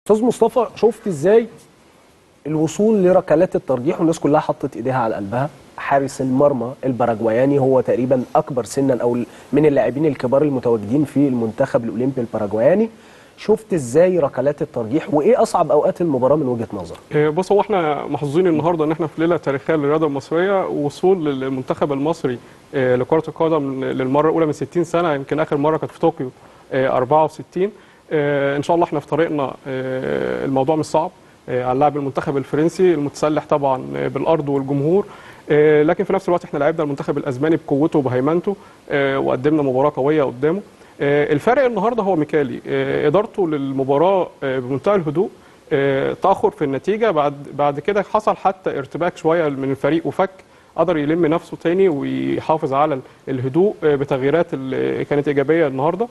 استاذ مصطفى شفت ازاي الوصول لركلات الترجيح والناس كلها حطت ايديها على قلبها حارس المرمى الباراجواياني هو تقريبا اكبر سنا او من اللاعبين الكبار المتواجدين في المنتخب الاولمبي الباراجواياني شفت ازاي ركلات الترجيح وايه اصعب اوقات المباراه من وجهه نظرك إيه، بص هو احنا محظوظين النهارده ان احنا في ليله تاريخيه للرياضه المصريه وصول للمنتخب المصري إيه، لكره القدم للمره الاولى من 60 سنه يمكن اخر مره كانت في طوكيو إيه، 64 إيه، ان شاء الله احنا في طريقنا إيه، الموضوع مش صعب إيه، على لاعب المنتخب الفرنسي المتسلح طبعا إيه، بالارض والجمهور إيه، لكن في نفس الوقت احنا لعبنا المنتخب الاسباني بقوته وبهيمنته إيه، وقدمنا مباراه قويه قدامه آه، الفرق النهارده هو ميكالي آه، ادارته للمباراه آه، بمنتهى الهدوء آه، تاخر في النتيجه بعد بعد كده حصل حتى ارتباك شويه من الفريق وفك قدر يلم نفسه تاني ويحافظ على الهدوء آه، بتغييرات اللي كانت ايجابيه النهارده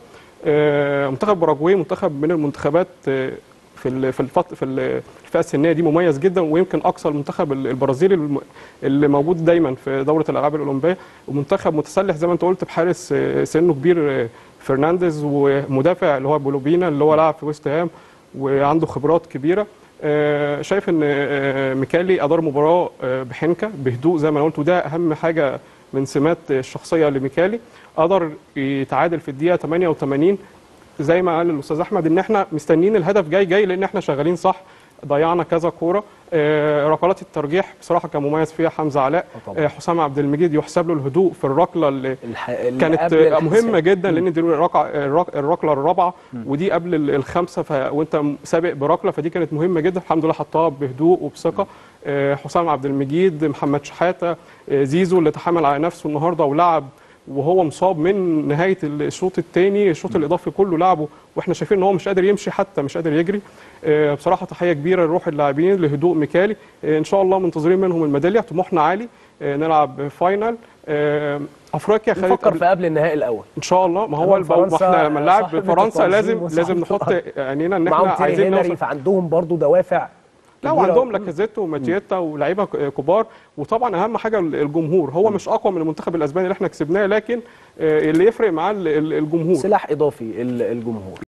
آه، منتخب باراجواي منتخب من المنتخبات آه، في ال- في الفط في ال- الفئه السنيه دي مميز جدا ويمكن اقصى المنتخب ال- البرازيلي الم- اللي موجود دايما في دوره الالعاب الاولمبيه ومنتخب متسلح زي ما انت قلت بحارس آه، سنه كبير آه، فرنانديز ومدافع اللي هو بولوبينا اللي هو لاعب في ويست هام وعنده خبرات كبيره آه، شايف ان آه، ميكالي ادار مباراه آه، بحنكه بهدوء زي ما أنا قلت وده اهم حاجه من سمات الشخصيه لميكالي قدر يتعادل في الدقيقه 88 زي ما قال الاستاذ احمد ان احنا مستنيين الهدف جاي جاي لان احنا شغالين صح ضيعنا كذا كوره آه، ركلات الترجيح بصراحه كان مميز فيها حمزه علاء آه طبعاً. آه، حسام عبد المجيد يحسب له الهدوء في الركله اللي الح... اللي كانت قبل الحساب. مهمه جدا لان دي الركعه الرك- الركله الرابعه ودي قبل ال- الخمسه ف... وانت سابق بركله فدي كانت مهمه جدا الحمد لله حطها بهدوء وبثقه آه، حسام عبد المجيد محمد شحاته آه، زيزو اللي تحمل على نفسه النهارده ولعب وهو مصاب من نهايه الشوط الثاني الشوط الاضافي كله لعبه واحنا شايفين ان هو مش قادر يمشي حتى مش قادر يجري آه، بصراحه تحيه كبيره لروح اللاعبين لهدوء ميكالي آه، ان شاء الله منتظرين منهم الميداليه طموحنا عالي آه، نلعب فاينل آه، افريقيا خدت نفكر قبل- في قبل النهائي الاول ان شاء الله ما هو طبعاً الب... ما فرنسا احنا لما نلعب صاحبة فرنسا التنظيم لازم وصاحبة لازم نحط الأرض. عينينا ان احنا معاهم تيري عايزين هنري نوصل فعندهم برضو دوافع لا كبيرة. وعندهم لاكازيت وماتيتا ولاعيبه ك- كبار وطبعا اهم حاجه الجمهور هو مش اقوى من المنتخب الاسباني اللي احنا كسبناه لكن آه، اللي يفرق معاه ال- ال- الجمهور سلاح اضافي ال- الجمهور